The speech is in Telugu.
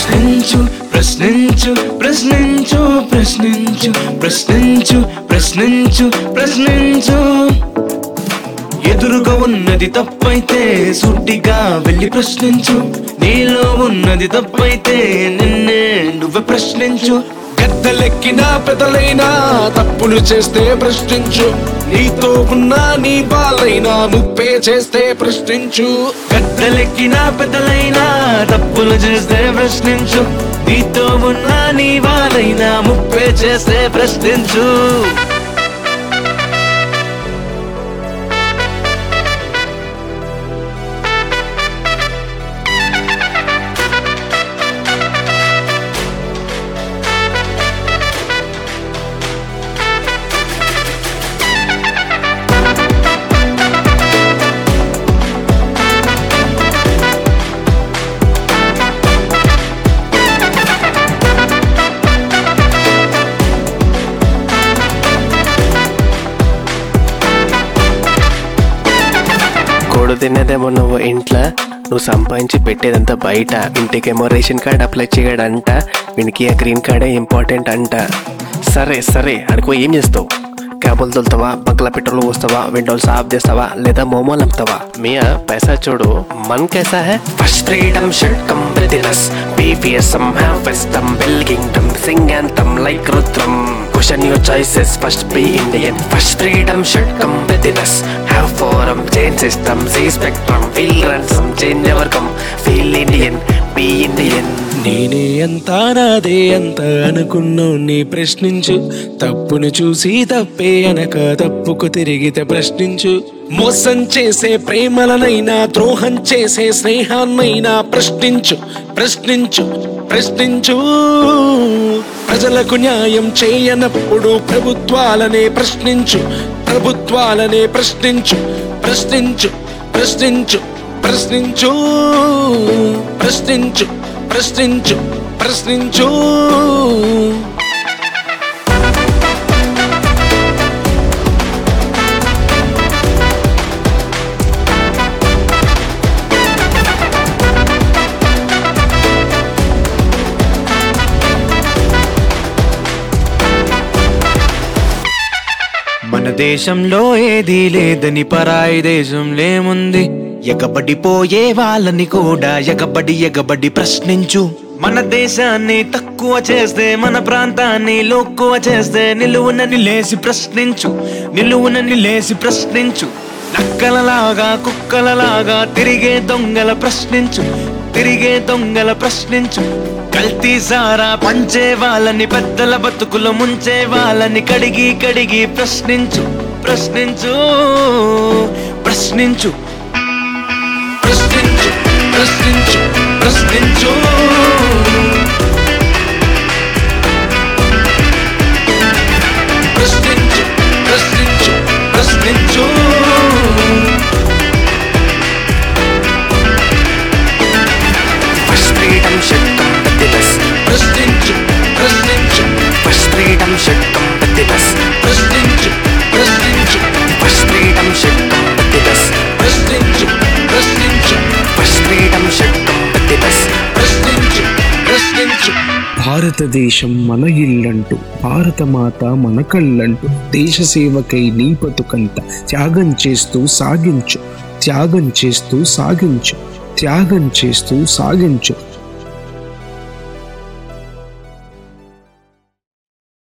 ప్రశ్నించు ప్రశ్నించు ప్రశ్నించు ప్రశ్నించు ప్రశ్నించు ప్రశ్నించు ప్రశ్నించు ఎదురుగా ఉన్నది తప్పైతే సూటిగా వెళ్ళి ప్రశ్నించు నీలో ఉన్నది తప్పైతే నిన్నే నువ్వే ప్రశ్నించు పెద్దలెక్కినా పెదలైనా తప్పులు చేస్తే ప్రశ్నించు నీతో ఉన్న నీ వాళ్ళైనా ముప్పే చేస్తే ప్రశ్నించు పెద్దలెక్కినా పెద్దలైనా తప్పులు చేస్తే ప్రశ్నించు నీతో ఉన్న నీ వాళ్ళైనా ముప్పే చేస్తే ప్రశ్నించు కూడు తినేదేమో నువ్వు ఇంట్లో నువ్వు సంపాదించి పెట్టేదంతా బయట ఇంటికేమో రేషన్ కార్డ్ అప్లై చేయడంట వీనికి ఆ గ్రీన్ కార్డే ఇంపార్టెంట్ అంట సరే సరే అడుగు ఏం చేస్తావు క్యాబులు తోలుతావా బంక్ల పెట్రోల్ పోస్తావా విండోలు సాఫ్ చేస్తావా లేదా మోమోలు అమ్ముతావా మియా పైసా చూడు మన్ कैसा है first freedom shirt come business BVSM have wisdom Bill Kingdom sing anthem like Rudram Question your choices first be Indian First freedom should come within us Have forum change system see spectrum feel ransom change our come Feel Indian be Indian నేనే ఎంత నాదే ఎంత అనుకున్నావు నీ ప్రశ్నించు తప్పును చూసి తప్పే అనక తప్పుకు తిరిగితే ప్రశ్నించు మోసం చేసే ప్రేమలనైనా ద్రోహం చేసే స్నేహాన్నైనా ప్రశ్నించు ప్రశ్నించు ప్రశ్నించు ప్రజలకు న్యాయం చేయనప్పుడు ప్రభుత్వాలనే ప్రశ్నించు ప్రభుత్వాలనే ప్రశ్నించు ప్రశ్నించు ప్రశ్నించు ప్రశ్నించు ప్రశ్నించు ప్రశ్నించు ప్రశ్నించు మన దేశంలో ఏదీ లేదని పరాయి దేశంలేముంది ఎగబడిపోయే వాళ్ళని కూడా ఎగబడి ఎగబడి ప్రశ్నించు మన దేశాన్ని తక్కువ చేస్తే మన ప్రాంతాన్ని లోక్కువ చేస్తే నిలువున నిలేసి ప్రశ్నించు నిలువున నిలేసి ప్రశ్నించు నక్కలలాగా కుక్కలలాగా తిరిగే దొంగల ప్రశ్నించు తిరిగే దొంగల ప్రశ్నించు కల్తీ సారా పంచే వాళ్ళని పెద్దల బతుకులు ముంచే వాళ్ళని కడిగి కడిగి ప్రశ్నించు ప్రశ్నించు ప్రశ్నించు ప్రశ్నించు ప్రశ్నించు ప్రశ్నించు ప్రశ్నించు ప్రశ్నించు ప్రశ్నించు First freedom should come within us ప్రశ్నించు ప్రశ్నించు First freedom should come within us ప్రశ్నించు ప్రశ్నించు First freedom should come within us ప్రశ్నించు ప్రశ్నించు First freedom should come within us ప్రశ్నించు ప్రశ్నించు భారతదేశం మన ఇల్లంటూ భారతమాత మన కళ్ళంటూ దేశ సేవకై నీ బతుకంత త్యాగం చేస్తూ సాగించు త్యాగం చేస్తూ సాగించు త్యాగం చేస్తూ సాగించు